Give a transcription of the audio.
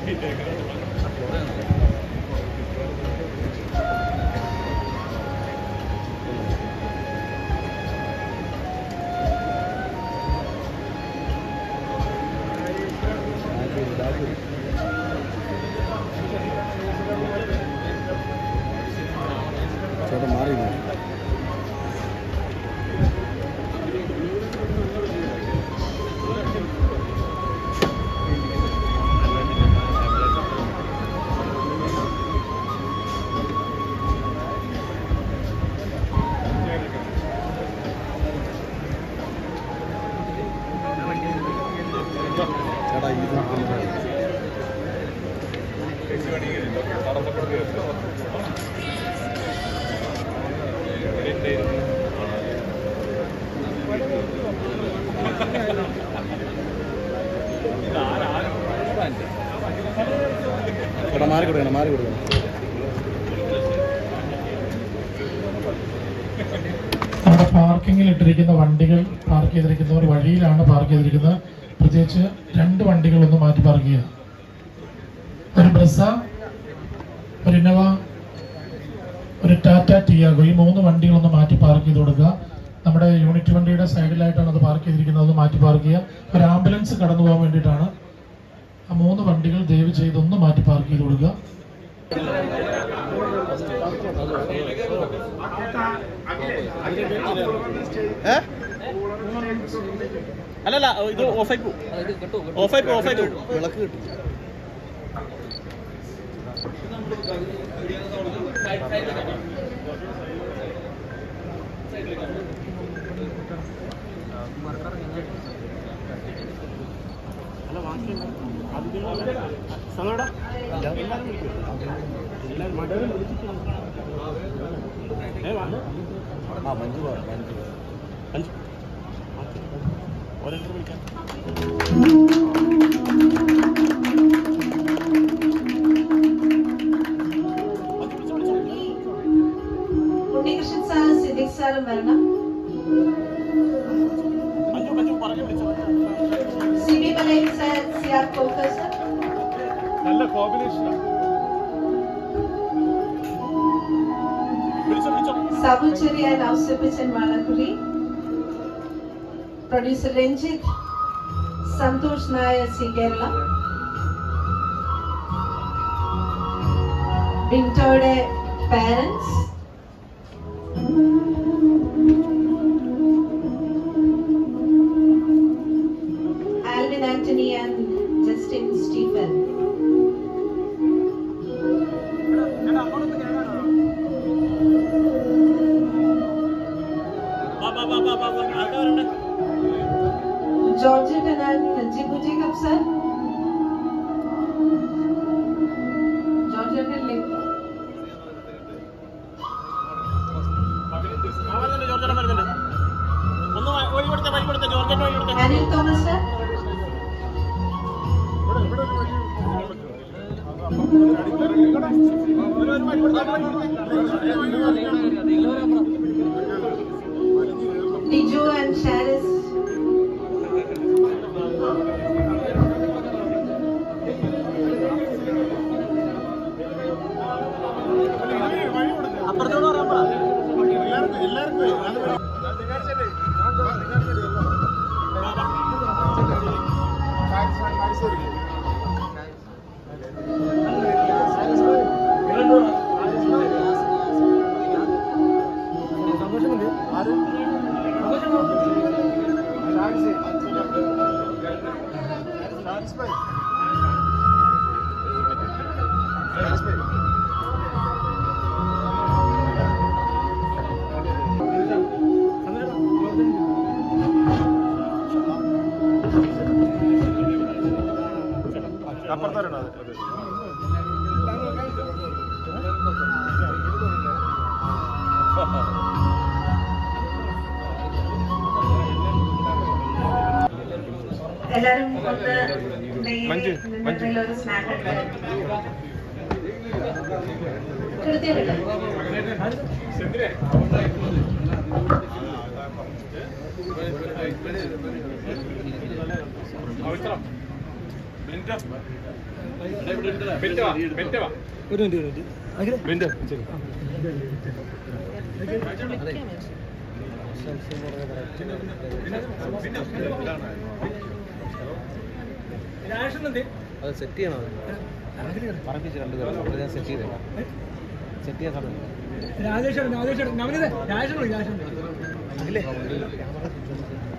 ചേട്ടാ മാറി മാറി ചേട്ടാ ഇത് ചേട്ടാ മാറി കൊടുക്കണം മാറി കൊടുക്കണം നമ്മുടെ പാർക്കിങ്ങിൽ ഇട്ടിരിക്കുന്ന വണ്ടികൾ പാർക്ക് ചെയ്തിരിക്കുന്നവർ വഴിയിലാണ് പാർക്ക് ചെയ്തിരിക്കുന്നത് പ്രത്യേകിച്ച് രണ്ട് വണ്ടികൾ ഒന്ന് മാറ്റി പാർക്ക് ചെയ്യുക ഒരു ബ്രസ ഒരു ഇന്നോവ ഒരു ടാറ്റ ടിയാഗോ ഈ മൂന്ന് വണ്ടികളൊന്ന് മാറ്റി പാർക്ക് ചെയ്ത് കൊടുക്കുക നമ്മുടെ യൂണിറ്റ് വണ്ടിയുടെ സൈഡിലായിട്ടാണ് അത് പാർക്ക് ചെയ്തിരിക്കുന്നത് അത് മാറ്റി പാർക്ക് ചെയ്യുക ഒരു ആംബുലൻസ് കടന്നു പോകാൻ വേണ്ടിയിട്ടാണ് ആ മൂന്ന് വണ്ടികൾ ദയവ് ചെയ്ത് ഒന്ന് മാറ്റി പാർക്ക് ചെയ്ത് കൊടുക്കുക അല്ലല്ല ഇത് ഓഫായി പോകും ഓഫായി പോകും ഓഫായി പോകും വിളക്ക് കിട്ടും ആ മഞ്ജു പറ, മഞ്ജു ഓരോരുത്തർ വിളിക്കാം ഉണ്ണികൃഷ്ണൻ സാറും സിദ്ദിഖ് സാറും വരണം മഞ്ജു മഞ്ജു പറഞ്ഞു വിളിച്ചോ സി ബി ബലൈൻ സാർ സി ആർ കോക്കർ സർ നല്ല കോമ്പിനേഷൻ വിളിച്ചോ വിളിച്ചോ സാബു ചെറിയ ഔസപ്പിച്ചൻ വാളക്കുഴി പ്രൊഡ്യൂസർ രഞ്ജിത്ത് സന്തോഷ് നായർ സി കേരള ബിൻറ്റോയുടെ പാരൻസ് ആൽവിൻ ആന്റണി ആൻഡ് ജസ്റ്റിൻ സ്റ്റീഫൻ വാ വാ വാ വാ വാ വാ ആൾക്കാർ വരണ്ടേ ജോർജറ്റ് ആൻഡ് ജിബു ജേക്കബ് സർ ജോർജറ്റ് ആ വരുന്നുണ്ട് ജോർജേട്ടൻ വരുന്നുണ്ട് ഒന്ന് വ- വഴി കൊടുത്ത വഴി കൊടുത്ത ജോർജേട്ടൻ വഴി കൊടുത്ത അനിൽ തോമസ് സർ ടിജു ആൻഡ് ഷാരിസ് അപ്പുറത്തോട് പറയാൻ പറ എല്ലാരും ഒന്ന് നേരെ നിങ്ങളിൽ ഒരു സ്നാക്ക് കൃത്യമില്ല ഒരു മിനിറ്റ് ഒരു മിനിറ്റ് അത് സെറ്റ് ചെയ്യണം പറപ്പിച്ച് രണ്ടുപേരും അപ്പോൾ ഞാൻ സെറ്റ് ചെയ്തേക്കാം സെറ്റ് ചെയ്യാൻ സമയം രാജേഷ് രാജേഷ് നവനിത രാജേഷ് രാജേഷ് ഇല്ലേ